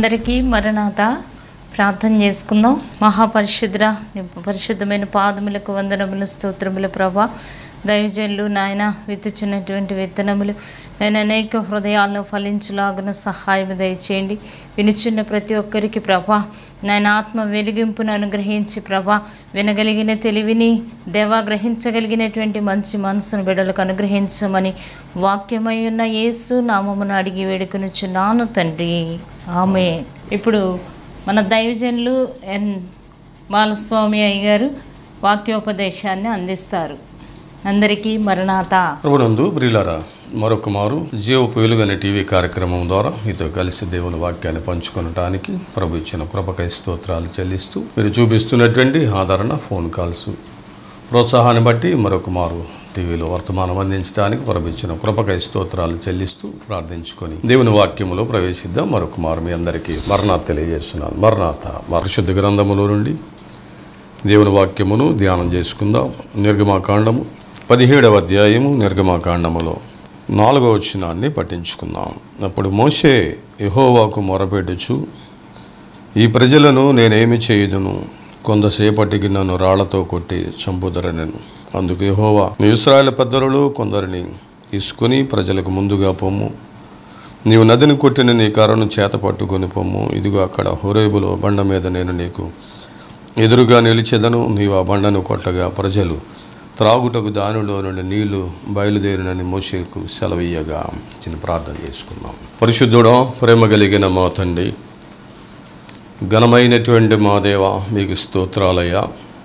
అందరికీ మరణాత ప్రార్థన చేసుకుందాం మహాపరిశుద్ర నీ పరిశుద్ధమైన పాదములకు వందనములు స్తోత్రములు ప్రభా దైవజనులు నాయన విత్తుచున్నటువంటి విత్తనములు నేను అనేక హృదయాలను ఫలించులాగున సహాయం దయచేయండి వినుచున్న ప్రతి ఒక్కరికి ప్రభా నాయన ఆత్మ వెలిగింపును అనుగ్రహించి ప్రభా వినగలిగిన తెలివిని దేవా గ్రహించగలిగినటువంటి మంచి మనసును బిడలకు అనుగ్రహించమని వాక్యమై ఉన్న యేసు నామమును అడిగి వేడుకొనుచున్నాను తండ్రి ఆమె ఇప్పుడు మన దైవజనులు ఎన్ బాలస్వామి అయ్య గారు వాక్యోపదేశాన్ని అందిస్తారు అందరికీ మరణాత ప్రభునందు ప్రియులారా మరొక మారు జీవపు వెలుగనే టీవీ కార్యక్రమం ద్వారా మీతో కలిసి దేవుని వాక్యాన్ని పంచుకొనటానికి ప్రభు ఇచ్చిన కృపకై స్తోత్రాలు చెల్లిస్తూ మీరు చూపిస్తున్నటువంటి ఆదరణ ఫోన్ కాల్స్ ప్రోత్సాహాన్ని బట్టి మరొక మారు టీవీలో వర్తమానం అందించడానికి ప్రభు ఇచ్చిన కృపకై స్తోత్రాలు చెల్లిస్తూ ప్రార్థించుకొని దేవుని వాక్యములో ప్రవేశిద్దాం మరొక మారు మీ అందరికీ మరణాత తెలియజేస్తున్నాను మరణాత పరిశుద్ధ గ్రంథములో నుండి దేవుని వాక్యమును ధ్యానం చేసుకుందాం నిర్గమాకాండము పదిహేడవ అధ్యాయము నిర్గమాకాండములో నాలుగవ వచనాన్ని పఠించుకుందాం అప్పుడు మోషే యెహోవాకు మొరపెట్టుచు ఈ ప్రజలను నేనేమి చేయుదును కొంతసేపటికి నన్ను రాళ్లతో కొట్టి చంపుదరనెను అందుకు యెహోవా నీ ఇస్రాయేల్ పెద్దలు కొందరిని తీసుకుని ప్రజలకు ముందుగా పొమ్ము నీవు నదిని కొట్టిన నీ కర్రను చేత పట్టుకొని పొమ్ము ఇదిగో అక్కడ హోరేబులో బండ మీద నేను నీకు ఎదురుగా నిలిచెదను నీవు ఆ బండను కొట్టగా ప్రజలు త్రాగుటకు దానిలో నుండి నీళ్లు బయలుదేరినని మోషేకు సెలవీయగా చిన్న ప్రార్థన చేసుకుందాం పరిశుద్ధుడా ప్రేమ కలిగిన మా తండ్రి ఘనమైనటువంటి మా దేవ మీకు స్తోత్రాలయ్యా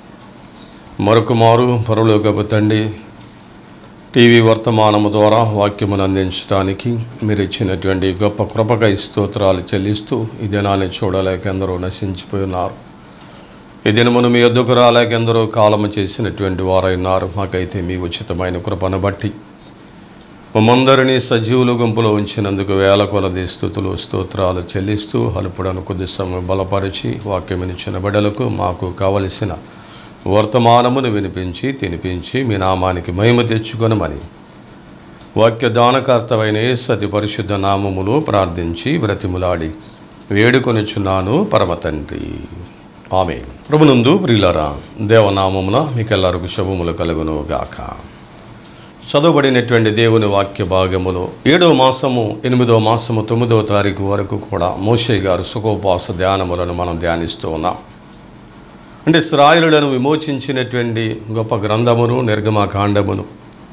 మరొక మారు పరలోకపు తండ్రి టీవీ వర్తమానము ద్వారా వాక్యమును అందించడానికి మీరు ఇచ్చినటువంటి గొప్ప కృపకై స్తోత్రాలు చెల్లిస్తూ ఈ దినాన్ని చూడలేక ఎందరో నశించిపోయి ఉన్నారు ఈ దినమును మీ యొద్దకు రాలేక ఎందరో కాలము చేసినటువంటి వారైనారు మాకైతే మీ ఉచితమైన కృపను బట్టి మమ్మందరినీ సజీవుల గుంపులో ఉంచినందుకు వేల కొలది స్థుతులు స్తోత్రాలు చెల్లిస్తూ హలుపుడను కొద్ది సమయం బలపరిచి వాక్యమినిచ్చిన బిడ్డలకు మాకు కావలసిన వర్తమానమును వినిపించి తినిపించి మీ నామానికి మహిమ తెచ్చుకొనమని వాక్య దానకర్తవైన సతి పరిశుద్ధ నామములో ప్రార్థించి బ్రతిములాడి వేడుకొనిచున్నాను పరమ తండ్రి ఆమె ప్రభునందు ప్రియులరా దేవనామమున మీకెల్లరకు శుభములు కలుగును గాక చదవబడినటువంటి దేవుని వాక్య భాగములో ఏడవ మాసము ఎనిమిదవ మాసము తొమ్మిదవ తారీఖు వరకు కూడా మోషే గారు సుఖోపాస ధ్యానములను మనం ధ్యానిస్తూ ఉన్నాం అంటే ఇస్రాయిలులను విమోచించినటువంటి గొప్ప గ్రంథమును నిర్గమాకాండమును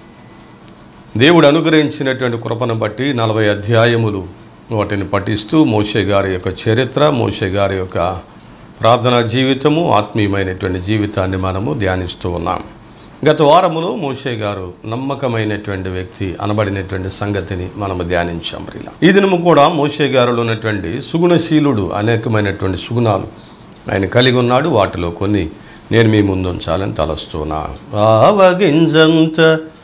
దేవుడు అనుగ్రహించినటువంటి కృపను బట్టి నలభై అధ్యాయములు వాటిని పఠిస్తూ మోషే గారి యొక్క చరిత్ర మోషే గారి యొక్క ప్రార్థనా జీవితము ఆత్మీయమైనటువంటి జీవితాన్ని మనము ధ్యానిస్తూ ఉన్నాం గత వారములో మోషే గారు నమ్మకమైనటువంటి వ్యక్తి అనబడినటువంటి సంగతిని మనము ధ్యానించాం ఇలా ఈ దినము కూడా మోషే గారిలో ఉన్నటువంటి సుగుణశీలుడు అనేకమైనటువంటి సుగుణాలు ఆయన కలిగి ఉన్నాడు వాటిలో కొన్ని నేను మీ ముందు ఉంచాలని తలస్తున్నా ఆవగింజంత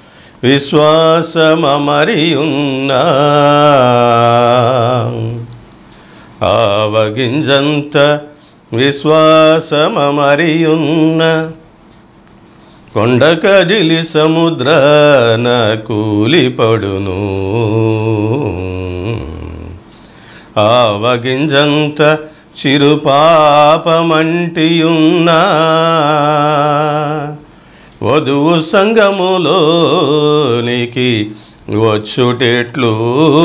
విశ్వాసమరి ఉన్నా ఆవగింజంత విశ్వాసమరియున్న కొండ కదిలి సముద్రాన కూలిపడును ఆవగింజంత చిరుపాపమంటియున్నా వధువు సంగములోనికి వచ్చుటెట్లు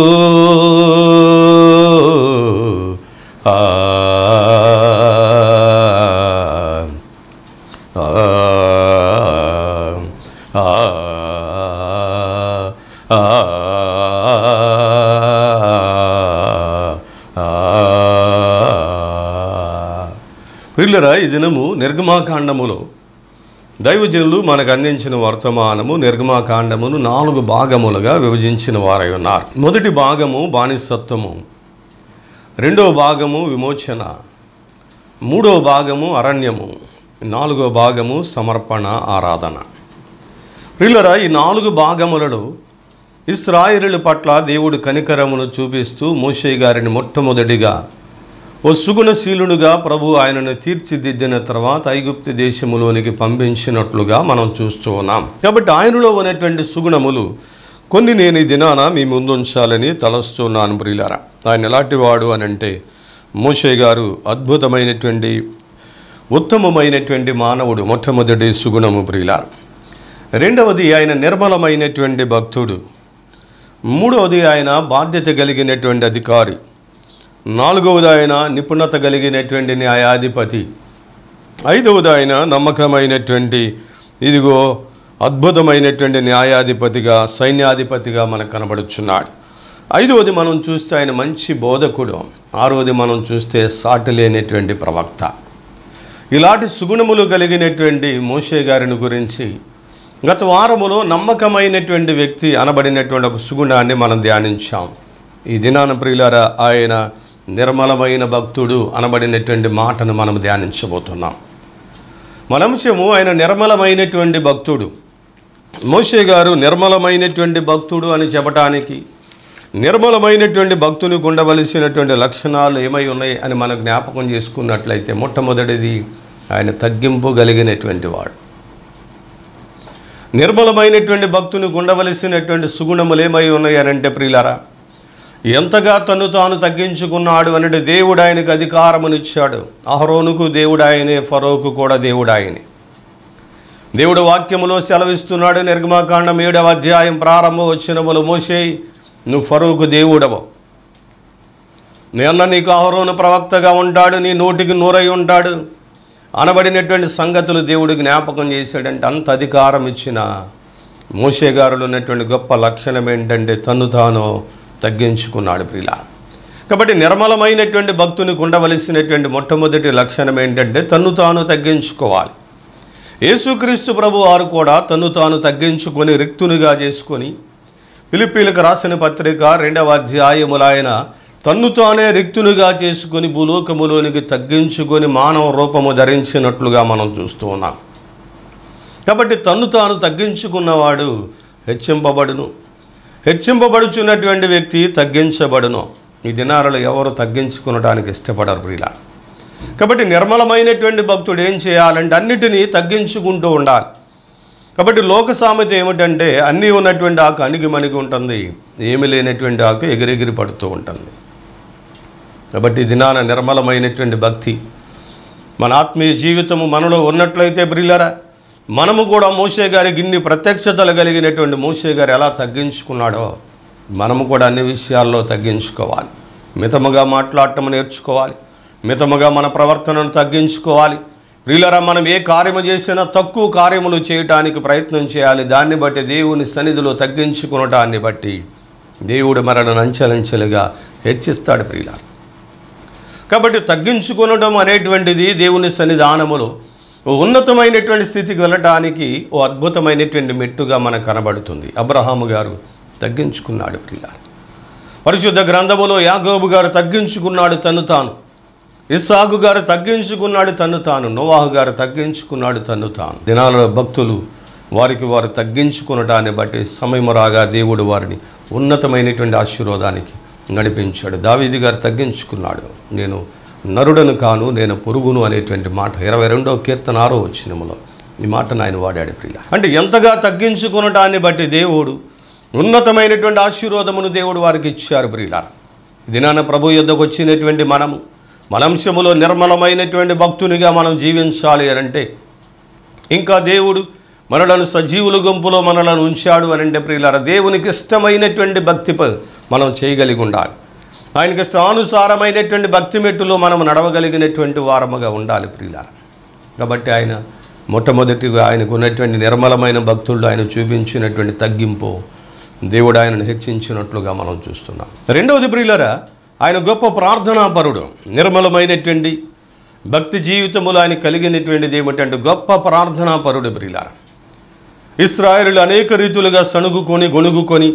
ఆ ఆ ఆ ఆ పిల్లరా ఈ దినము నిర్గమాకాండములో దైవజనులు మనకు అందించిన వర్తమానము నిర్గమాకాండమును నాలుగు భాగములుగా విభజించిన వారై ఉన్నారు మొదటి భాగము బానిసత్వము రెండవ భాగము విమోచన మూడవ భాగము అరణ్యము నాలుగో భాగము సమర్పణ ఆరాధన ప్రియులరా ఈ నాలుగు భాగములలో ఇస్రాయిలుల పట్ల దేవుడు కనికరమును చూపిస్తూ మోషే గారిని మొట్టమొదటిగా ఓ సుగుణశీలుడుగా ప్రభు ఆయనను తీర్చిదిద్దిన తర్వాత ఐగుప్తు దేశములోనికి పంపించినట్లుగా మనం చూస్తూ ఉన్నాం కాబట్టి ఆయనలో ఉన్నటువంటి సుగుణములు కొన్ని నేను ఈ దినాన మీ ముందు ఉంచాలని తలస్తున్నాను ప్రియులారా ఆయన ఎలాంటి వాడు అని అంటే మోషే గారు అద్భుతమైనటువంటి ఉత్తమమైనటువంటి మానవుడు మొట్టమొదటి సుగుణము ప్రియుల రెండవది ఆయన నిర్మలమైనటువంటి భక్తుడు మూడవది ఆయన బాధ్యత కలిగినటువంటి అధికారి నాలుగవది ఆయన నిపుణత కలిగినటువంటి న్యాయాధిపతి ఐదవది ఆయన నమ్మకమైనటువంటి ఇదిగో అద్భుతమైనటువంటి న్యాయాధిపతిగా సైన్యాధిపతిగా మనకు కనబడుచున్నాడు ఐదవది మనం చూస్తే ఆయన మంచి బోధకుడు ఆరవది మనం చూస్తే సాటి లేనటువంటి ప్రవక్త ఇలాంటి సుగుణములు కలిగినటువంటి మోషే గారిని గురించి గత వారములో నమ్మకమైనటువంటి వ్యక్తి అనబడినటువంటి ఒక సుగుణాన్ని మనం ధ్యానించాం ఈ దినాన ప్రియులారా ఆయన నిర్మలమైన భక్తుడు అనబడినటువంటి మాటను మనం ధ్యానించబోతున్నాం మన అంశము ఆయన నిర్మలమైనటువంటి భక్తుడు మోషే గారు నిర్మలమైనటువంటి భక్తుడు అని చెప్పటానికి నిర్మలమైనటువంటి భక్తునికి ఉండవలసినటువంటి లక్షణాలు ఏమై ఉన్నాయి అని మనం జ్ఞాపకం చేసుకున్నట్లయితే మొట్టమొదటిది ఆయన తగ్గింపు కలిగినటువంటి వాడు నిర్మలమైనటువంటి భక్తునికి ఉండవలసినటువంటి సుగుణములు ఏమై ఉన్నాయి అని అంటే ప్రియులారా ఎంతగా తను తాను తగ్గించుకున్నాడు అంటే దేవుడు ఆయనకు అధికారమునిచ్చాడు అహరోనుకు దేవుడు ఆయనే ఫరోకు కూడా దేవుడు ఆయనే దేవుడు వాక్యములో సెలవిస్తున్నాడు నిర్గమాకాండం ఏడవ అధ్యాయం ప్రారంభ వచ్చినములు మోసే నువ్వు ఫరోకు దేవుడవు నిన్న నీకు అహరోను ప్రవక్తగా ఉంటాడు నీ నోటికి నూరై ఉంటాడు అనబడినటువంటి సంగతులు దేవుడు జ్ఞాపకం చేశాడంటే అంత అధికారం ఇచ్చిన మోసే గారులో ఉన్నటువంటి గొప్ప లక్షణం ఏంటంటే తను తాను తగ్గించుకున్నాడు ప్రిలా కాబట్టి నిర్మలమైనటువంటి భక్తునికి ఉండవలసినటువంటి మొట్టమొదటి లక్షణం ఏంటంటే తను తాను తగ్గించుకోవాలి యేసుక్రీస్తు ప్రభు వారు కూడా తను తాను తగ్గించుకొని రిక్తునిగా చేసుకొని పిలిపిలకు రాసిన పత్రిక రెండవ అధ్యాయములు ఆయన తన్ను తానే రిక్తునిగా చేసుకొని భూలోకములోనికి తగ్గించుకొని మానవ రూపము ధరించినట్లుగా మనం చూస్తూ ఉన్నాం కాబట్టి తన్ను తాను తగ్గించుకున్నవాడు హెచ్చింపబడును హెచ్చింపబడుచున్నటువంటి వ్యక్తి తగ్గించబడును ఈ దినాలలో ఎవరు తగ్గించుకునడానికి ఇష్టపడరు ప్రియులా కాబట్టి నిర్మలమైనటువంటి భక్తుడు ఏం చేయాలంటే అన్నిటినీ తగ్గించుకుంటూ ఉండాలి కాబట్టి లోక సామెత ఏమిటంటే అన్నీ ఉన్నటువంటి ఆకు అణిగి మణిగి ఉంటుంది ఏమి లేనటువంటి ఆకు ఎగిరెగిరి పడుతూ ఉంటుంది కాబట్టి ఈ దినాన నిర్మలమైనటువంటి భక్తి మన ఆత్మీయ జీవితము మనలో ఉన్నట్లయితే బ్రిల్లరా మనము కూడా మోసే గారికి ఇన్ని ప్రత్యక్షతలు కలిగినటువంటి మోసే గారు ఎలా తగ్గించుకున్నాడో మనము కూడా అన్ని విషయాల్లో తగ్గించుకోవాలి మితముగా మాట్లాడటం నేర్చుకోవాలి మితముగా మన ప్రవర్తనను తగ్గించుకోవాలి ప్రియులరా మనం ఏ కార్యము చేసినా తక్కువ కార్యములు చేయటానికి ప్రయత్నం చేయాలి దాన్ని బట్టి దేవుని సన్నిధిలో తగ్గించుకునటాన్ని బట్టి దేవుడు మనలను అంచెలంచెలుగా హెచ్చిస్తాడు ప్రియులారా కాబట్టి తగ్గించుకొనడం అనేటువంటిది దేవుని సన్నిధానములో ఓ ఉన్నతమైనటువంటి స్థితికి వెళ్ళటానికి ఓ అద్భుతమైనటువంటి మెట్టుగా మనకు కనబడుతుంది అబ్రహాము గారు తగ్గించుకున్నాడు ప్రియుల పరిశుద్ధ గ్రంథములో యాగోబు గారు తగ్గించుకున్నాడు తను తాను ఇస్సాకు గారు తగ్గించుకున్నాడు తను తాను నోవాహు గారు తగ్గించుకున్నాడు తను తాను దినాల భక్తులు వారికి వారు తగ్గించుకునటాన్ని బట్టి సమయం రాగా దేవుడు వారిని ఉన్నతమైనటువంటి ఆశీర్వాదానికి నడిపించాడు దావీది గారు తగ్గించుకున్నాడు నేను నరుడను కాను నేను పురుగును అనేటువంటి మాట ఇరవై రెండవ కీర్తన ఆరో వచ్చినములో ఈ మాటను ఆయన వాడాడు ప్రియ అంటే ఎంతగా తగ్గించుకునటాన్ని బట్టి దేవుడు ఉన్నతమైనటువంటి ఆశీర్వాదమును దేవుడు వారికి ఇచ్చారు ప్రియుల దినాన ప్రభు యుద్ధకు వచ్చినటువంటి మనము మన అంశములో నిర్మలమైనటువంటి భక్తునిగా మనం జీవించాలి అని అంటే ఇంకా దేవుడు మనలను సజీవుల గుంపులో మనలను ఉంచాడు అని అంటే ప్రియులారా దేవునికి ఇష్టమైనటువంటి భక్తి ప- మనం చేయగలిగి ఉండాలి ఆయనకి ఇష్టానుసారమైనటువంటి భక్తి మెట్టులో మనం నడవగలిగినటువంటి వారముగా ఉండాలి ప్రియులారా కాబట్టి ఆయన మొట్టమొదటిగా ఆయనకు ఉన్నటువంటి నిర్మలమైన భక్తుల్లో ఆయన చూపించినటువంటి తగ్గింపు దేవుడు ఆయనను హెచ్చించినట్లుగా మనం చూస్తున్నాం రెండవది ప్రియులరా ఆయన గొప్ప ప్రార్థనాపరుడు నిర్మలమైనటువంటి భక్తి జీవితములో ఆయన కలిగినటువంటిది ఏమిటంటే గొప్ప ప్రార్థనాపరుడు ప్రియులారా ఇస్రాయేలు అనేక రీతులుగా సణుగుకొని గొణుగుకొని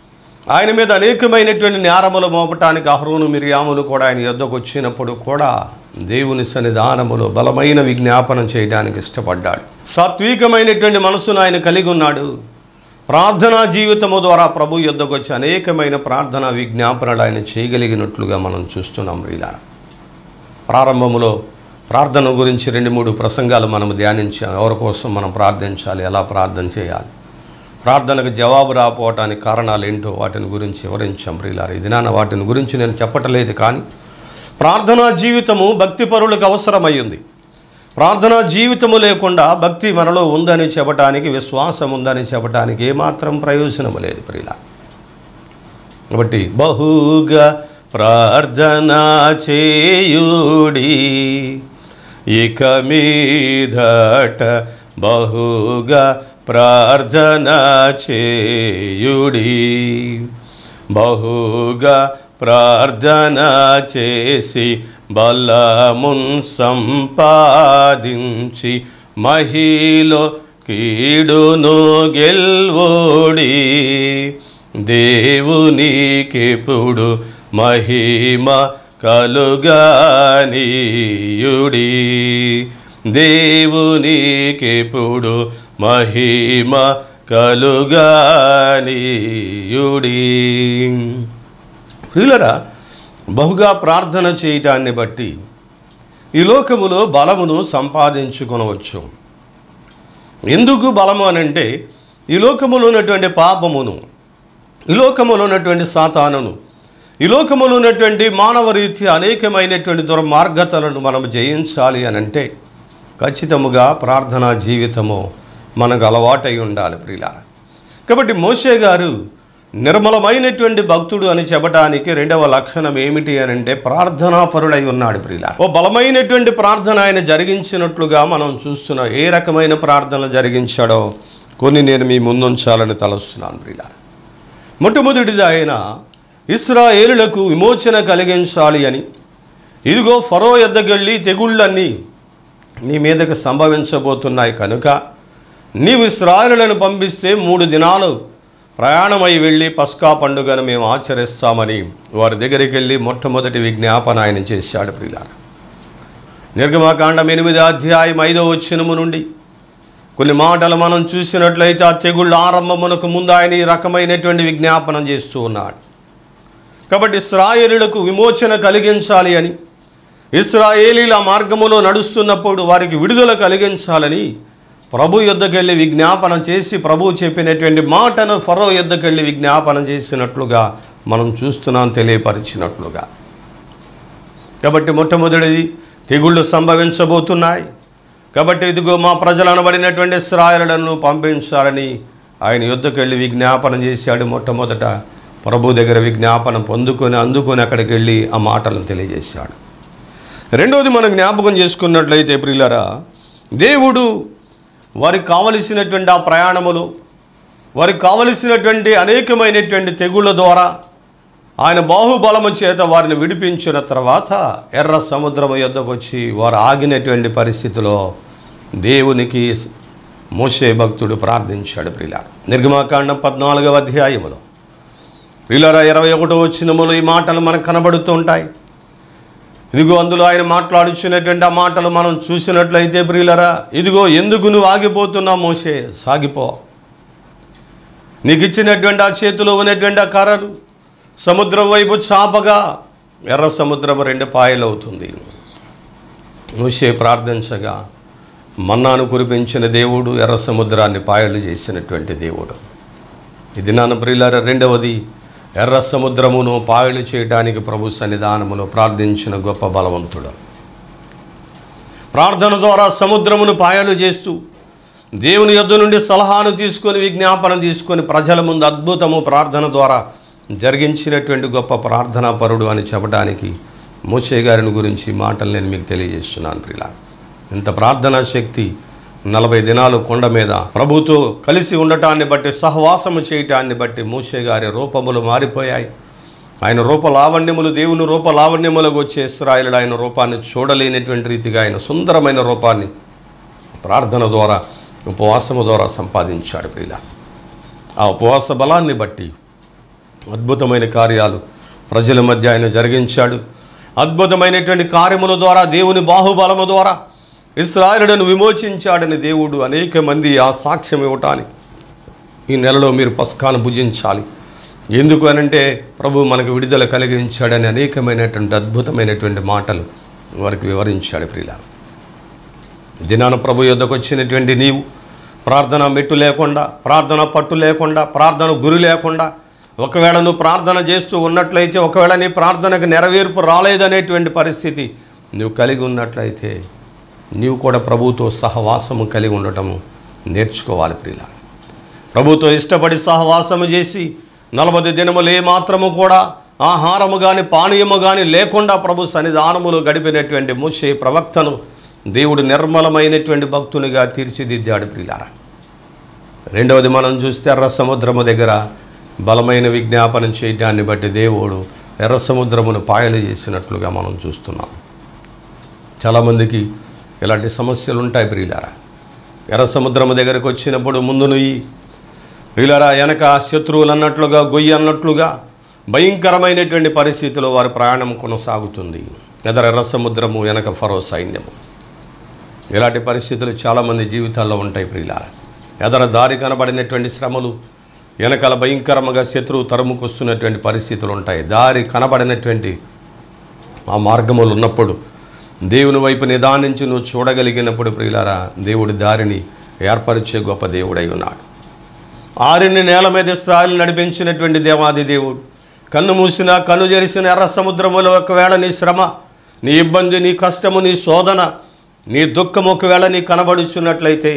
ఆయన మీద అనేకమైనటువంటి నేరములు మోపటానికి అహరోను మిరియాములు కూడా ఆయన యొద్దకు వచ్చినప్పుడు కూడా దేవుని సన్నిధానములో బలమైన విజ్ఞాపనం చేయడానికి ఇష్టపడ్డాడు సాత్వికమైనటువంటి మనసును ఆయన కలిగి ఉన్నాడు ప్రార్థనా జీవితము ద్వారా ప్రభు యొద్దకు వచ్చి అనేకమైన ప్రార్థనా విజ్ఞాపనలు ఆయన చేయగలిగినట్లుగా మనం చూస్తున్నాం రీలారా ప్రారంభములో ప్రార్థన గురించి రెండు మూడు ప్రసంగాలు మనం ధ్యానించాం ఎవరి కోసం మనం ప్రార్థించాలి ఎలా ప్రార్థన చేయాలి ప్రార్థనకు జవాబు రాకపోవటానికి కారణాలు ఏంటో వాటిని గురించి వివరించాం ప్రియులారు ఇది నాన్న వాటిని గురించి నేను చెప్పటలేదు కానీ ప్రార్థనా జీవితము భక్తిపరులకు అవసరమయ్యింది ప్రార్థనా జీవితము లేకుండా భక్తి మనలో ఉందని చెప్పటానికి విశ్వాసం ఉందని చెప్పటానికి ఏమాత్రం ప్రయోజనము లేదు ప్రియుల కాబట్టి బహుగా ప్రార్థన చేయుడి ఇక మీదట బహుగా ప్రార్థన చేయుడి బహుగా ప్రార్థన చేసి బలమున్ సంపాదించి మహిలో కీడును గెల్వోడి దేవునికెప్పుడు మహిమ కలుగానీయుడి దేవునికెప్పుడు మహిమ కలుగానీయుడి ప్రియులరా బహుగా ప్రార్థన చేయటాన్ని బట్టి ఈ లోకములో బలమును సంపాదించుకొనవచ్చు ఎందుకు బలము అనంటే ఈ లోకములో ఉన్నటువంటి పాపమును ఈ లోకములో ఉన్నటువంటి సాతానును ఈ లోకములో ఉన్నటువంటి మానవ రీత్యా అనేకమైనటువంటి దుర్మార్గతలను మనం జయించాలి అని అంటే ఖచ్చితముగా ప్రార్థనా జీవితము మనకు అలవాటై ఉండాలి ప్రియులారా కాబట్టి మోషే గారు నిర్మలమైనటువంటి భక్తుడు అని చెప్పడానికి రెండవ లక్షణం ఏమిటి అని అంటే ప్రార్థనాపరుడై ఉన్నాడు ప్రియుల ఓ బలమైనటువంటి ప్రార్థన ఆయన జరిగించినట్లుగా మనం చూస్తున్నాం ఏ రకమైన ప్రార్థన జరిగించాడో కొన్ని నేను మీ ముందుంచాలని తలస్తున్నాను ప్రియుల మొట్టమొదటిది ఆయన ఇస్రాయేలులకు విమోచన కలిగించాలి అని ఇదిగో ఫరో ఎద్దగెళ్ళి తెగుళ్ళన్నీ నీ మీదకు సంభవించబోతున్నాయి కనుక నీవు ఇస్రాయలులను పంపిస్తే మూడు దినాలు ప్రయాణమై వెళ్ళి పస్కా పండుగను మేము ఆచరిస్తామని వారి దగ్గరికి వెళ్ళి మొట్టమొదటి విజ్ఞాపన ఆయన చేశాడు ప్రియులార నిర్గమాకాండం ఎనిమిది అధ్యాయం ఐదో వచ్చినము నుండి కొన్ని మాటలు మనం చూసినట్లయితే ఆ తెగుళ్ళ ఆరంభమునకు ముందు ఆయన ఈ రకమైనటువంటి విజ్ఞాపనం చేస్తూ ఉన్నాడు కాబట్టి ఇస్రాయేలులకు విమోచన కలిగించాలి అని ఇస్రాయేలీల మార్గములో నడుస్తున్నప్పుడు వారికి విడుదల కలిగించాలని ప్రభు యుద్ధకెళ్ళి విజ్ఞాపనం చేసి ప్రభు చెప్పినటువంటి మాటను ఫరో యుద్ధకెళ్ళి విజ్ఞాపనం చేసినట్లుగా మనం చూస్తున్నాం తెలియపరిచినట్లుగా కాబట్టి మొట్టమొదటిది తెగుళ్ళు సంభవించబోతున్నాయి కాబట్టి ఇదిగో మా ప్రజలు అనబడినటువంటి ఇస్రాయలను పంపించాలని ఆయన యుద్ధకెళ్ళి విజ్ఞాపనం చేశాడు మొట్టమొదట ప్రభు దగ్గర విజ్ఞాపనం పొందుకొని అందుకొని అక్కడికి వెళ్ళి ఆ మాటలను తెలియజేశాడు రెండోది మనం జ్ఞాపకం చేసుకున్నట్లయితే ప్రియులరా దేవుడు వారికి కావలసినటువంటి ఆ ప్రయాణములు వారికి కావలసినటువంటి అనేకమైనటువంటి తెగుళ్ళ ద్వారా ఆయన బాహుబలము చేత వారిని విడిపించిన తర్వాత ఎర్ర సముద్రము యొద్దకు వచ్చి వారు ఆగినటువంటి పరిస్థితిలో దేవునికి మోసే భక్తుడు ప్రార్థించాడు ప్రియుల నిర్గమాకాండం పద్నాలుగవ అధ్యాయములో ప్రియులరా ఇరవై ఒకటో వచ్చినములు ఈ మాటలు మనకు కనబడుతూ ఉంటాయి ఇదిగో అందులో ఆయన మాట్లాడుచున్నటువంటి ఆ మాటలు మనం చూసినట్లయితే ప్రియులరా ఇదిగో ఎందుకు నువ్వు ఆగిపోతున్నావు మోసే సాగిపో నీకు ఇచ్చినటువంటి ఆ చేతిలో ఉన్నటువంటి ఆ కర్రలు సముద్రం వైపు చాపగా ఎర్ర సముద్రం రెండు పాయలు అవుతుంది మోసే ప్రార్థించగా మన్నాను కురిపించిన దేవుడు ఎర్ర సముద్రాన్ని పాయలు చేసినటువంటి దేవుడు ఇది నాన్న ప్రియులార రెండవది ఎర్ర సముద్రమును పాయలు చేయడానికి ప్రభు సన్నిధానములో ప్రార్థించిన గొప్ప బలవంతుడు ప్రార్థన ద్వారా సముద్రమును పాయలు చేస్తూ దేవుని యొద్ద నుండి సలహాను తీసుకొని విజ్ఞాపన తీసుకొని ప్రజల ముందు అద్భుతము ప్రార్థన ద్వారా జరిగించినటువంటి గొప్ప ప్రార్థనా పరుడు అని చెప్పడానికి మోసే గారిని గురించి ఈ మాటలు నేను మీకు తెలియజేస్తున్నాను ప్రిలా ఇంత ప్రార్థనా శక్తి నలభై దినాలు కొండ మీద ప్రభుతో కలిసి ఉండటాన్ని బట్టి సహవాసము చేయటాన్ని బట్టి మూసే గారి రూపములు మారిపోయాయి ఆయన రూప లావణ్యములు దేవుని రూప లావణ్యములకు వచ్చే ఇస్రాయలుడు ఆయన రూపాన్ని చూడలేనటువంటి రీతిగా ఆయన సుందరమైన రూపాన్ని ప్రార్థన ద్వారా ఉపవాసము ద్వారా సంపాదించాడు ప్రియుల ఆ ఉపవాస బలాన్ని బట్టి అద్భుతమైన కార్యాలు ప్రజల మధ్య ఆయన జరిగించాడు అద్భుతమైనటువంటి కార్యముల ద్వారా దేవుని బాహుబలము ద్వారా ఇస్రాయలులను విమోచించాడని దేవుడు అనేక మంది ఆ సాక్ష్యం ఇవ్వటానికి ఈ నెలలో మీరు పస్కాను భుజించాలి ఎందుకు అనంటే ప్రభు మనకు విడుదల కలిగించాడని అనేకమైనటువంటి అద్భుతమైనటువంటి మాటలు వారికి వివరించాడు ప్రియుల దినాన ప్రభు యొద్దకు వచ్చినటువంటి నీవు ప్రార్థన మెట్టు లేకుండా ప్రార్థన పట్టు లేకుండా ప్రార్థన గురి లేకుండా ఒకవేళ నువ్వు ప్రార్థన చేస్తూ ఉన్నట్లయితే ఒకవేళ నీ ప్రార్థనకు నెరవేర్పు రాలేదనేటువంటి పరిస్థితి నువ్వు కలిగి ఉన్నట్లయితే నీవు కూడా ప్రభువుతో సహవాసము కలిగి ఉండటము నేర్చుకోవాలి ప్రియుల ప్రభుతో ఇష్టపడి సహవాసము చేసి నలభై దినములు ఏ మాత్రము కూడా ఆహారము కానీ పానీయము కానీ లేకుండా ప్రభు సన్నిధానములు గడిపినటువంటి మూసే ప్రవక్తను దేవుడు నిర్మలమైనటువంటి భక్తునిగా తీర్చిదిద్దాడు ప్రియులారా రెండవది మనం చూస్తే ఎర్ర సముద్రము దగ్గర బలమైన విజ్ఞాపనం చేయడాన్ని బట్టి దేవుడు ఎర్ర సముద్రమును పాయలు చేసినట్లుగా మనం చూస్తున్నాం చాలామందికి ఇలాంటి సమస్యలు ఉంటాయి ప్రియులారా ఎర్ర సముద్రము దగ్గరకు వచ్చినప్పుడు ముందు నుయ్యి ప్రియులారా వెనక శత్రువులు అన్నట్లుగా గొయ్యి అన్నట్లుగా భయంకరమైనటువంటి పరిస్థితిలో వారి ప్రయాణం కొనసాగుతుంది ఎదర ఎర్ర సముద్రము వెనక ఫరో సైన్యము ఇలాంటి పరిస్థితులు చాలామంది జీవితాల్లో ఉంటాయి ప్రియులారా ఎదర దారి కనబడినటువంటి శ్రమలు వెనకాల భయంకరంగా శత్రువు తరుముకొస్తున్నటువంటి పరిస్థితులు ఉంటాయి దారి కనబడినటువంటి ఆ మార్గములు ఉన్నప్పుడు దేవుని వైపు నిదానించి నువ్వు చూడగలిగినప్పుడు ప్రియులారా దేవుడి దారిని ఏర్పరిచే గొప్ప దేవుడై ఉన్నాడు ఆరిని నేల మీద ఇస్రాయలు నడిపించినటువంటి దేవాది దేవుడు కన్ను మూసిన కన్ను తెరిసిన ఎర్ర సముద్రములో ఒకవేళ నీ శ్రమ నీ ఇబ్బంది నీ కష్టము నీ శోధన నీ దుఃఖం ఒకవేళ నీ కనబడుచున్నట్లయితే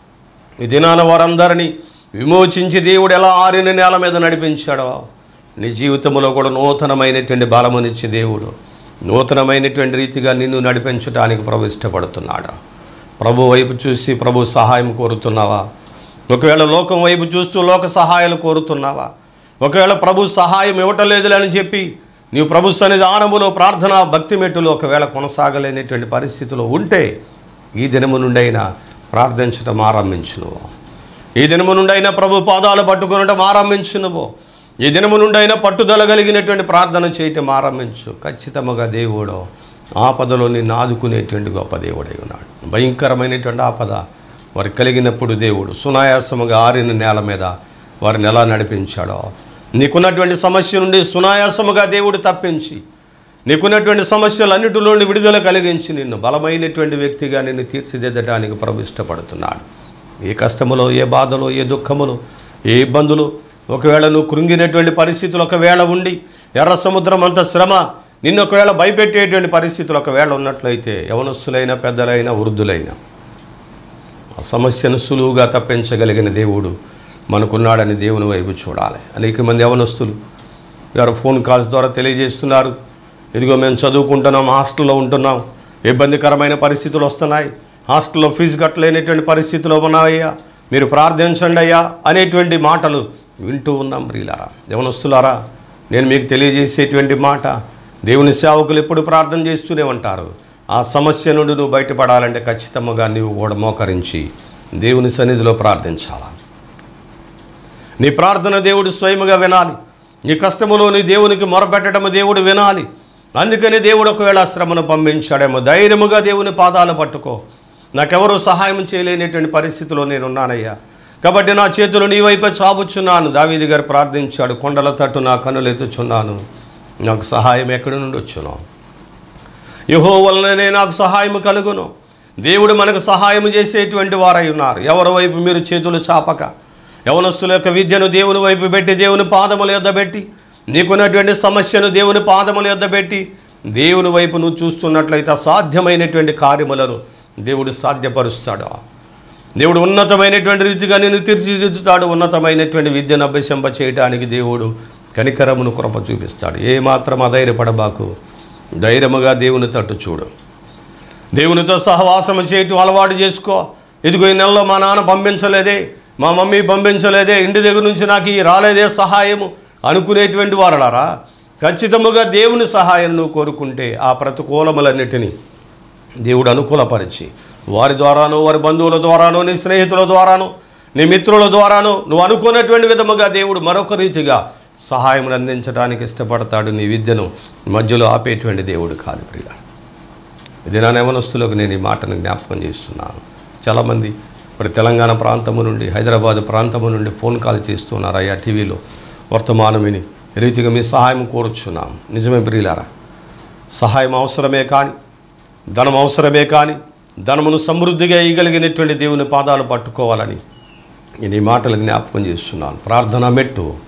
ఈ దినాన వారందరినీ విమోచించి దేవుడు ఎలా ఆరిన నేల మీద నడిపించాడో నీ జీవితంలో కూడా నూతనమైనటువంటి బలమునిచ్చి దేవుడు నూతనమైనటువంటి రీతిగా నిన్ను నడిపించడానికి ప్రభు ఇష్టపడుతున్నాడు ప్రభు వైపు చూసి ప్రభు సహాయం కోరుతున్నావా ఒకవేళ లోకం వైపు చూస్తూ లోక సహాయాలు కోరుతున్నావా ఒకవేళ ప్రభు సహాయం ఇవ్వటలేదులే అని చెప్పి నీవు ప్రభు సన్నిధానములో ప్రార్థన భక్తి మెట్టులు ఒకవేళ కొనసాగలేనటువంటి పరిస్థితిలో ఉంటే ఈ దినము నుండైనా ప్రార్థించటం ఆరంభించును ఈ దినము నుండైనా ప్రభు పాదాలు పట్టుకునటం ఆరంభించునువో ఈ దినము నుండైనా పట్టుదల కలిగినటువంటి ప్రార్థన చేయటం ఆరంభించు ఖచ్చితంగా దేవుడు ఆపదలో నిన్ను ఆదుకునేటువంటి గొప్ప దేవుడై ఉన్నాడు భయంకరమైనటువంటి ఆపద వారికి కలిగినప్పుడు దేవుడు సునాయాసముగా ఆరిన నేల మీద వారిని ఎలా నడిపించాడో నీకున్నటువంటి సమస్య నుండి సునాయాసముగా దేవుడు తప్పించి నీకున్నటువంటి సమస్యలన్నిటిలోని విడుదల కలిగించి నిన్ను బలమైనటువంటి వ్యక్తిగా నిన్ను తీర్చిదిద్దడానికి ప్రభు ఇష్టపడుతున్నాడు ఏ కష్టములో ఏ బాధలో ఏ దుఃఖములో ఏ ఇబ్బందులు ఒకవేళ నువ్వు కృంగినటువంటి పరిస్థితులు ఒకవేళ ఉండి ఎర్ర సముద్రం అంత శ్రమ నిన్ను ఒకవేళ భయపెట్టేటువంటి పరిస్థితులు ఒకవేళ ఉన్నట్లయితే యవనస్తులైన పెద్దలైన వృద్ధులైన ఆ సమస్యను సులువుగా తప్పించగలిగిన దేవుడు మనకున్నాడని దేవుని వైపు చూడాలి అనేక మంది యవనస్తులు గారు ఫోన్ కాల్స్ ద్వారా తెలియజేస్తున్నారు ఇదిగో మేము చదువుకుంటున్నాం హాస్టల్లో ఉంటున్నాం ఇబ్బందికరమైన పరిస్థితులు వస్తున్నాయి హాస్టల్లో ఫీజు కట్టలేనటువంటి పరిస్థితులు ఉన్నాయ్యా మీరు ప్రార్థించండి అయ్యా అనేటువంటి మాటలు వింటూ ఉన్నాం ప్రియులారా యవనస్తులారా నేను మీకు తెలియజేసేటువంటి మాట దేవుని సేవకులు ఎప్పుడు ప్రార్థన చేస్తూనే ఉంటారు ఆ సమస్య నుండి నువ్వు బయటపడాలంటే ఖచ్చితంగా నీవు కూడా మోకరించి దేవుని సన్నిధిలో ప్రార్థించాలా నీ ప్రార్థన దేవుడు స్వయముగా వినాలి నీ కష్టములో నీ దేవునికి మొరపెట్టడము దేవుడు వినాలి అందుకని దేవుడు ఒకవేళ శ్రమను పంపించాడేమో ధైర్యముగా దేవుని పాదాలు పట్టుకో నాకెవరూ సహాయం చేయలేనటువంటి పరిస్థితిలో నేను ఉన్నానయ్యా కాబట్టి నా చేతులు నీ వైపే చాపుచున్నాను దావీది గారు ప్రార్థించాడు కొండల తట్టు నా కన్నులు ఎత్తుచున్నాను నాకు సహాయం ఎక్కడి నుండి వచ్చును యహో వలననే నాకు సహాయం కలుగును దేవుడు మనకు సహాయం చేసేటువంటి వారై ఉన్నారు ఎవరి వైపు మీరు చేతులు చాపక యవనస్తుల యొక్క విద్యను దేవుని వైపు పెట్టి దేవుని పాదముల యొద్ద పెట్టి నీకున్నటువంటి సమస్యను దేవుని పాదముల యొద్ద పెట్టి దేవుని వైపు నువ్వు చూస్తున్నట్లయితే అసాధ్యమైనటువంటి కార్యములను దేవుడు సాధ్యపరుస్తాడు దేవుడు ఉన్నతమైనటువంటి రీతిగా నేను తీర్చిదిద్దుతాడు ఉన్నతమైనటువంటి విద్యను అభ్యసింప చేయడానికి దేవుడు కనికరమును కృప చూపిస్తాడు ఏ మాత్రం అధైర్యపడబాకు ధైర్యముగా దేవుని తట్టు చూడు దేవునితో సహవాసము చేయటం అలవాటు చేసుకో ఇదిగో ఈ నెలలో మా నాన్న పంపించలేదే మా మమ్మీ పంపించలేదే ఇంటి దగ్గర నుంచి నాకు ఈ రాలేదే సహాయము అనుకునేటువంటి వారలారా ఖచ్చితముగా దేవుని సహాయం నువ్వు కోరుకుంటే ఆ ప్రతికూలములన్నిటినీ దేవుడు అనుకూలపరిచి వారి ద్వారానో వారి బంధువుల ద్వారానో నీ స్నేహితుల ద్వారానో నీ మిత్రుల ద్వారానో నువ్వు అనుకున్నటువంటి విధముగా దేవుడు మరొక రీతిగా సహాయం అందించడానికి ఇష్టపడతాడు నీ విద్యను మధ్యలో ఆపేటువంటి దేవుడు కాదు ప్రియుల ఇది నా యవనస్తులకు నేను ఈ మాటను జ్ఞాపకం చేస్తున్నాను చాలామంది మరి తెలంగాణ ప్రాంతము నుండి హైదరాబాద్ ప్రాంతము నుండి ఫోన్ కాల్ చేస్తున్నారు అయ్యా టీవీలో వర్తమానం విని ఈ రీతిగా మీ సహాయం కోరుచున్నాం నిజమే ప్రియులారా సహాయం అవసరమే కానీ ధనం అవసరమే కానీ ధనమును సమృద్ధిగా ఇయ్యగలిగినటువంటి దేవుని పాదాలు పట్టుకోవాలని నేను ఈ మాటలు జ్ఞాపకం చేస్తున్నాను ప్రార్థన మెట్టు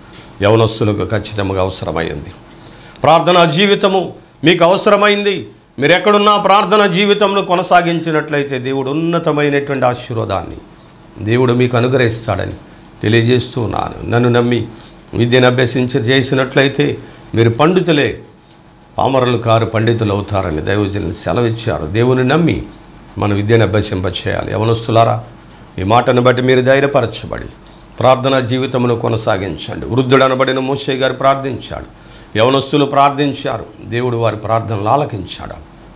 యవనస్తులకు ఖచ్చితంగా అవసరమైంది ప్రార్థనా జీవితము మీకు అవసరమైంది మీరు ఎక్కడున్నా ప్రార్థనా జీవితంను కొనసాగించినట్లయితే దేవుడు ఉన్నతమైనటువంటి ఆశీర్వాదాన్ని దేవుడు మీకు అనుగ్రహిస్తాడని తెలియజేస్తూ ఉన్నాను నన్ను నమ్మి విద్యను అభ్యసించి చేసినట్లయితే మీరు పండితులే పామరులు కారు పండితులు అవుతారని దైవజనులు సెలవిచ్చారు దేవుని నమ్మి మన విద్యను అభ్యసింపచేయాలి యవనస్తులారా ఈ మాటను బట్టి మీరు ధైర్యపరచబడి ప్రార్థనా జీవితమును కొనసాగించండి వృద్ధుడు అనబడిన మోషే గారు ప్రార్థించాడు యవనస్తులు ప్రార్థించారు దేవుడు వారి ప్రార్థనలు ఆలకించాడు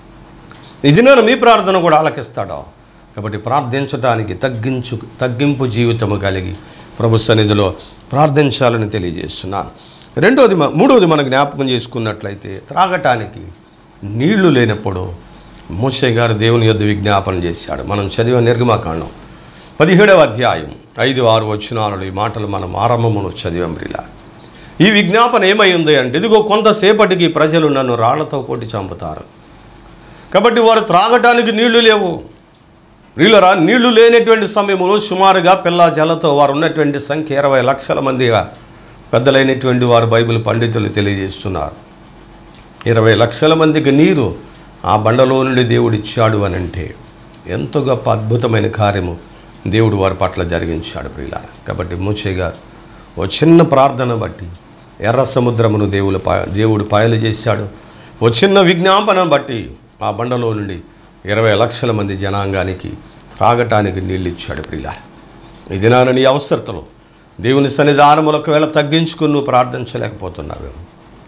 ఇది నేను మీ ప్రార్థన కూడా ఆలకిస్తాడా కాబట్టి ప్రార్థించడానికి తగ్గించు తగ్గింపు జీవితము కలిగి ప్రభు సన్నిధిలో ప్రార్థించాలని తెలియజేస్తున్నాను రెండోది మ- మూడోది మన జ్ఞాపకం చేసుకున్నట్లయితే త్రాగటానికి నీళ్లు లేనప్పుడు మోషే గారు దేవుని యొద్ద విజ్ఞాపన చేశాడు మనం చదివ నిర్గమాకాండం పదిహేడవ అధ్యాయం ఐదు ఆరు వచ్చినాలు ఈ మాటలు మనం ఆరంభమును చదివాం ప్రిలా ఈ విజ్ఞాపన ఏమై ఉంది అంటే ఇదిగో కొంతసేపటికి ప్రజలు నన్ను రాళ్లతో కొట్టి చంపుతారు కాబట్టి వారు త్రాగటానికి నీళ్లు లేవు నీళ్ళరా నీళ్లు లేనటువంటి సమయంలో సుమారుగా పిల్ల జలతో వారు ఉన్నటువంటి సంఖ్య ఇరవై లక్షల మందిగా పెద్దలైనటువంటి వారు బైబిల్ పండితులు తెలియజేస్తున్నారు ఇరవై లక్షల మందికి నీరు ఆ బండలో నుండి దేవుడు ఇచ్చాడు అని అంటే ఎంతో గొప్ప అద్భుతమైన కార్యము దేవుడు వారి పట్ల జరిగించాడు ప్రియుల కాబట్టి మూచే గారు ఓ చిన్న ప్రార్థన బట్టి ఎర్ర సముద్రమును దేవుడు పా దేవుడు పాయలు చేశాడు ఓ చిన్న విజ్ఞాపన బట్టి ఆ బండలో నుండి ఇరవై లక్షల మంది జనాంగానికి త్రాగటానికి నీళ్ళు ఇచ్చాడు ప్రియుల ఈ దినాన నీ అవసరతలో దేవుని సన్నిధానములు ఒకవేళ తగ్గించుకుని నువ్వు ప్రార్థించలేకపోతున్నావేమో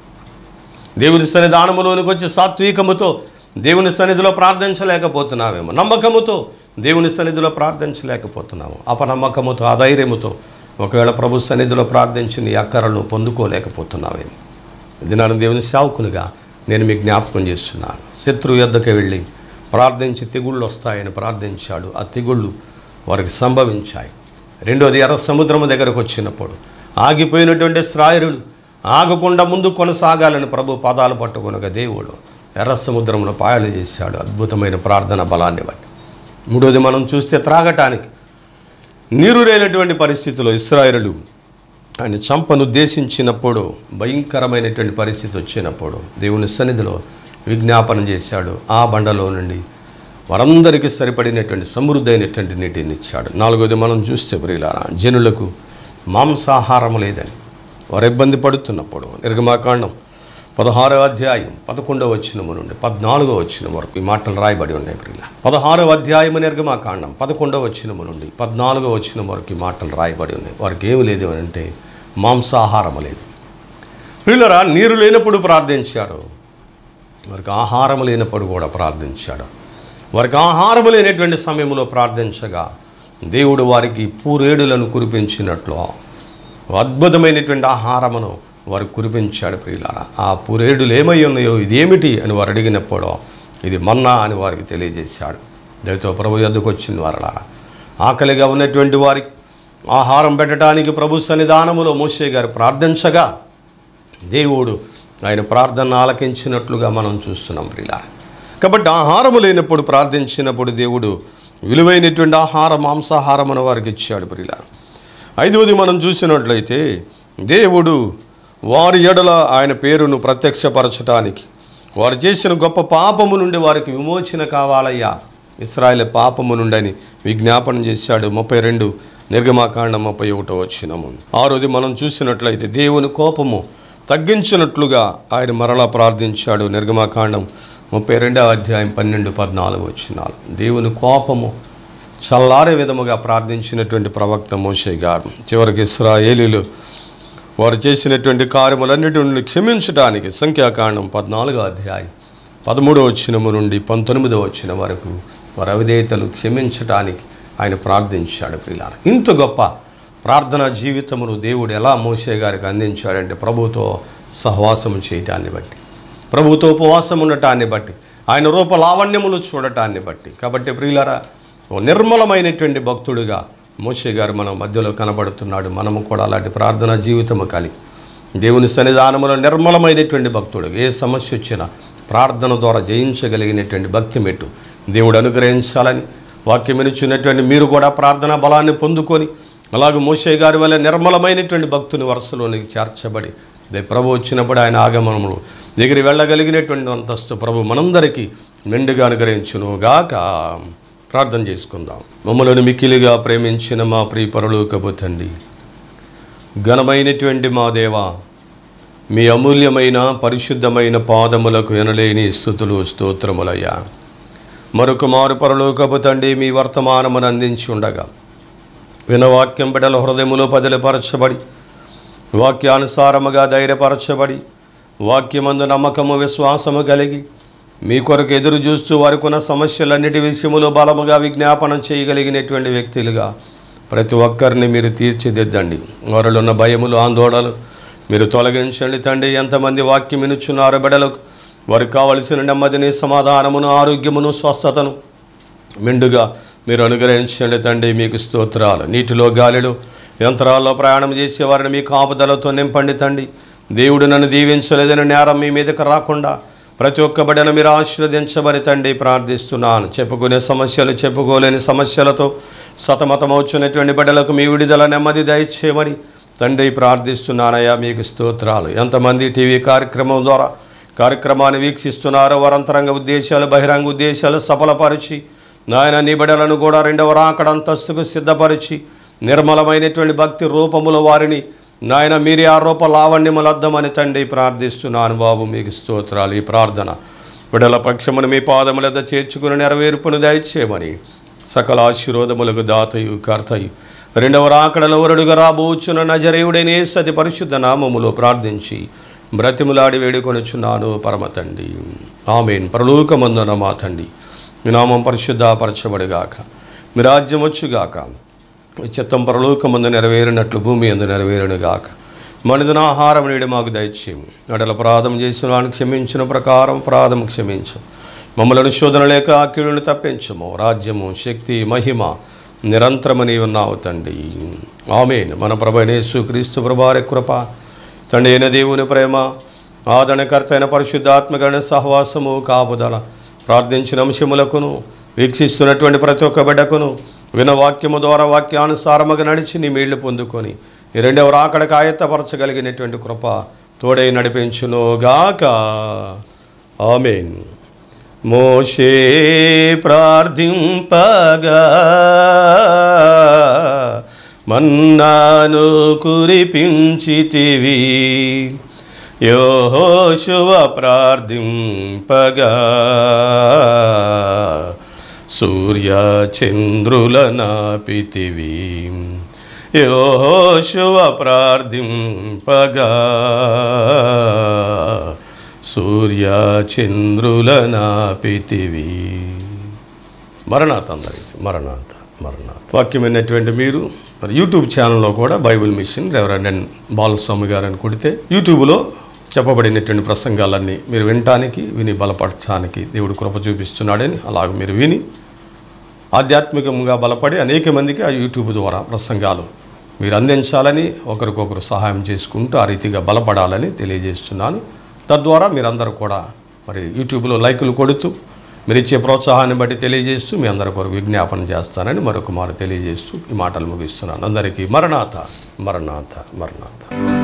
దేవుని సన్నిధానములోనికి వచ్చి సాత్వికముతో దేవుని సన్నిధిలో ప్రార్థించలేకపోతున్నావేమో నమ్మకముతో దేవుని సన్నిధిలో ప్రార్థించలేకపోతున్నాము అపనమ్మకముతో అధైర్యముతో ఒకవేళ ప్రభు సన్నిధిలో ప్రార్థించి నీ అక్కరలను పొందుకోలేకపోతున్నావేమో ఇది నేను దేవుని సేవకునిగా నేను మీకు జ్ఞాపకం చేస్తున్నాను శత్రువు యొద్దకు వెళ్ళి ప్రార్థించి తెగుళ్ళు వస్తాయని ప్రార్థించాడు ఆ తెగుళ్ళు వారికి సంభవించాయి రెండోది ఎర్ర సముద్రము దగ్గరకు వచ్చినప్పుడు ఆగిపోయినటువంటి శ్రాయరుడు ఆగకుండా ముందు కొనసాగాలని ప్రభు పాదాలు పట్టుకునగా దేవుడు ఎర్ర సముద్రమును పాయలు చేశాడు అద్భుతమైన ప్రార్థన బలాన్ని బట్టి మూడోది మనం చూస్తే త్రాగటానికి నీరు లేనటువంటి పరిస్థితిలో ఇస్రాయలు ఆయన చంపను ఉద్దేశించినప్పుడు భయంకరమైనటువంటి పరిస్థితి వచ్చినప్పుడు దేవుని సన్నిధిలో విజ్ఞాపన చేశాడు ఆ బండలో నుండి వారందరికీ సరిపడినటువంటి సమృద్ధైనటువంటి నీటిని ఇచ్చాడు నాలుగోది మనం చూస్తే ప్రియులారా జనులకు మాంసాహారం లేదని వారు ఇబ్బంది పడుతున్నప్పుడు నిర్గమాకాండం పదహారవ అధ్యాయం పదకొండవ వచ్చినము నుండి పద్నాలుగో వచ్చిన వరకు ఈ మాటలు రాయబడి ఉన్నాయి ప్రియుల పదహారవ అధ్యాయము నిర్గమాకాండం పదకొండవ వచ్చినము నుండి పద్నాలుగో వచ్చిన వరకు ఈ మాటలు రాయబడి ఉన్నాయి వారికి ఏమి లేదు అని అంటే మాంసాహారము లేదు ప్రియులరా నీరు లేనప్పుడు ప్రార్థించారు వారికి ఆహారం లేనప్పుడు కూడా ప్రార్థించాడు వారికి ఆహారం లేనటువంటి సమయంలో ప్రార్థించగా దేవుడు వారికి పూరేడులను కురిపించినట్లు అద్భుతమైనటువంటి ఆహారమును వారు కురిపించాడు ప్రియులారా ఆ పూరేడులు ఏమై ఉన్నాయో ఇదేమిటి అని వారు అడిగినప్పుడు ఇది మన్నా అని వారికి తెలియజేశాడు దయతో ప్రభు యొద్దకు వచ్చిన వారలారా ఆకలిగా ఉన్నటువంటి వారికి ఆహారం పెట్టడానికి ప్రభు సన్నిధానములో మోసే గారు ప్రార్థించగా దేవుడు ఆయన ప్రార్థన ఆలకించినట్లుగా మనం చూస్తున్నాం ప్రియులారా కాబట్టి ఆహారము లేనప్పుడు ప్రార్థించినప్పుడు దేవుడు విలువైనటువంటి ఆహార మాంసాహారమును వారికి ఇచ్చాడు ప్రియులారా ఐదవది మనం చూసినట్లయితే దేవుడు వారి ఎడల ఆయన పేరును ప్రత్యక్షపరచటానికి వారు చేసిన గొప్ప పాపము నుండి వారికి విమోచన కావాలయ్యా ఇస్రాయేల్ పాపము నుండని విజ్ఞాపన చేశాడు ముప్పై రెండు నిర్గమాకాండం ముప్పై ఒకటో వచ్చినము ఆరోది మనం చూసినట్లయితే దేవుని కోపము తగ్గించినట్లుగా ఆయన మరలా ప్రార్థించాడు నిర్గమాకాండం ముప్పై రెండవ అధ్యాయం పన్నెండు పద్నాలుగు వచ్చినాలు దేవుని కోపము చల్లారే విధముగా ప్రార్థించినటువంటి ప్రవక్త మోషే గారు చివరికి ఇస్రాయేలీలు వారు చేసినటువంటి కార్యములన్నిటి నుండి క్షమించడానికి సంఖ్యాకాండం పద్నాలుగో అధ్యాయం పదమూడవ వచ్చినము నుండి పంతొమ్మిదవ వచ్చిన వరకు వారి అవిధేయతలు క్షమించటానికి ఆయన ప్రార్థించాడు ప్రియులార ఇంత గొప్ప ప్రార్థనా జీవితమును దేవుడు ఎలా మోసే గారికి అందించాడంటే ప్రభుతో సహవాసం చేయటాన్ని బట్టి ప్రభుతో ఉపవాసం ఉండటాన్ని బట్టి ఆయన రూప లావణ్యములు చూడటాన్ని బట్టి కాబట్టి ప్రియులారా ఓ నిర్మలమైనటువంటి భక్తుడిగా మోషే గారు మన మధ్యలో కనబడుతున్నాడు మనము కూడా అలాంటి ప్రార్థనా జీవితము కలిగి దేవుని సన్నిధానములో నిర్మలమైనటువంటి భక్తుడు ఏ సమస్య వచ్చినా ప్రార్థన ద్వారా జయించగలిగినటువంటి భక్తి మెట్టు దేవుడు అనుగ్రహించాలని వాక్యం ఇచ్చినటువంటి మీరు కూడా ప్రార్థనా బలాన్ని పొందుకొని అలాగే మోషే గారి వల్ల నిర్మలమైనటువంటి భక్తుని వరుసలోనికి చేర్చబడి అదే ప్రభు వచ్చినప్పుడు ఆయన ఆగమనములు దగ్గర వెళ్ళగలిగినటువంటి అంతస్తు ప్రభు మనందరికీ మెండుగా అనుగ్రహించును గాక ప్రార్థన చేసుకుందాం మమ్మల్ని మిక్కిలిగా ప్రేమించిన మా ప్రియ పరలోకపు తండ్రి ఘనమైనటువంటి మా దేవా మీ అమూల్యమైన పరిశుద్ధమైన పాదములకు ఎనలేని స్థుతులు స్తోత్రములయ్యా మరొక మారు పరలోకపు తండ్రి మీ వర్తమానమును అందించి ఉండగా వినవాక్యం బిడల హృదయములో పదిలపరచబడి వాక్యానుసారముగా ధైర్యపరచబడి వాక్యమందు నమ్మకము విశ్వాసము కలిగి మీ కొరకు ఎదురు చూస్తూ వారికున్న సమస్యలన్నిటి విషయములో బలముగా విజ్ఞాపనం చేయగలిగినటువంటి వ్యక్తులుగా ప్రతి ఒక్కరిని మీరు తీర్చిదిద్దండి వారిలో ఉన్న భయములు ఆందోళనలు మీరు తొలగించండి తండ్రి ఎంతమంది వాక్యం వినుచున్నారో బిడలకు వారికి కావలసిన నెమ్మదిని సమాధానమును ఆరోగ్యమును స్వస్థతను మెండుగా మీరు అనుగ్రహించండి తండ్రి మీకు స్తోత్రాలు నీటిలో గాలిలో యంత్రాల్లో ప్రయాణం చేసే వారిని మీ కాపుదలతో నింపండి తండ్రి దేవుడు నన్ను దీవించలేదని నేరం మీ మీదకి రాకుండా ప్రతి ఒక్క బిడ్డను మీరు ఆశీర్వదించమని తండ్రి ప్రార్థిస్తున్నాను చెప్పుకునే సమస్యలు చెప్పుకోలేని సమస్యలతో సతమతమవుచున్నటువంటి బిడ్డలకు మీ విడుదల నెమ్మది దయచేయమని తండ్రి ప్రార్థిస్తున్నానయ్యా మీకు స్తోత్రాలు ఎంతమంది టీవీ కార్యక్రమం ద్వారా కార్యక్రమాన్ని వీక్షిస్తున్నారో వారంతరంగ ఉద్దేశాలు బహిరంగ ఉద్దేశాలు సఫలపరిచి నాయన నీ బిడ్డలను కూడా రెండవ రాకడ అంతస్తుకు సిద్ధపరిచి నిర్మలమైనటువంటి భక్తి రూపములో వారిని నాయన మీరే ఆ రూప లావణ్యములద్దమని తండ్రి ప్రార్థిస్తున్నాను బాబు మీకు స్తోత్రాలు ఈ ప్రార్థన బిడల పక్షమును మీ పాదములద్ద చేర్చుకుని నెరవేర్పును దయచేయమని సకల ఆశీర్వాదములకు దాతయు కర్తయు రెండవ రాకడలో వరుడుగా రాబోచున్న నజరేయుడైన సతి పరిశుద్ధ నామములో ప్రార్థించి బ్రతిములాడి వేడుకొనుచున్నాను పరమ తండ్రి ఆమెన్ పరలోకమందున మా తండ్రి మీ నామం పరిశుద్ధపరచబడిగాక మీ రాజ్యం వచ్చుగాక మీ చిత్తం పరలోకమందు నెరవేరినట్లు భూమి అందు నెరవేరునుగాక మనిదిన ఆహారం నేడు మాకు దయచేయం అడల అపరాధం చేసిన వాడిని క్షమించిన ప్రకారం అపరాధం క్షమించు మమ్మలను శోధన లేక కీడును తప్పించము రాజ్యము శక్తి మహిమ నిరంతరమని ఉన్నావు తండ్రి ఆమెన్ మన ప్రభనేసు క్రీస్తు ప్రభారి కృప తండ్రి అయిన దేవుని ప్రేమ ఆదరణకర్త అయిన పరిశుద్ధాత్మకమైన సహవాసము కాపుదల ప్రార్థించిన అంశములకును వీక్షిస్తున్నటువంటి ప్రతి ఒక్క బిడ్డకును విన వాక్యము ద్వారా వాక్యానుసారముగా నడిచి నీ మేళ్లు పొందుకొని ఈ రెండవ రాకడకు ఆయత్తపరచగలిగినటువంటి కృప తోడై నడిపించును గాక ఆమెన్ మోషే ప్రార్థింపగా మన్నాను కురిపించితివి యోహోశువ ప్రార్థింపగా సూర్య చంద్రుల నాపితివి యోహోశువ ప్రార్థింపగా సూర్య చంద్రుల నాపితివి మరణాత్ అందరికి మరణాత్ మరణాత్ వాక్యమైనటువంటి మీరు మరి యూట్యూబ్ ఛానల్లో కూడా Bible mission reverend N Balaswamy garu అని కొడితే యూట్యూబ్లో చెప్పబడినటువంటి ప్రసంగాలన్నీ మీరు వినటానికి విని బలపరచడానికి దేవుడు కృప చూపిస్తున్నాడని అలాగ మీరు విని ఆధ్యాత్మికంగా బలపడి అనేక మందికి ఆ యూట్యూబ్ ద్వారా ప్రసంగాలు మీరు అందించాలని ఒకరికొకరు సహాయం చేసుకుంటూ ఆ రీతిగా బలపడాలని తెలియజేస్తున్నాను తద్వారా మీరందరూ కూడా మరి యూట్యూబ్లో లైకులు కొడుతూ మీరు ఇచ్చే ప్రోత్సాహాన్ని బట్టి తెలియజేస్తూ మీ అందరి కొరకు విజ్ఞాపన చేస్తానని మరొక మారు తెలియజేస్తూ ఈ మాటలు ముగిస్తున్నాను అందరికీ మరణాత మరణాత మరణాత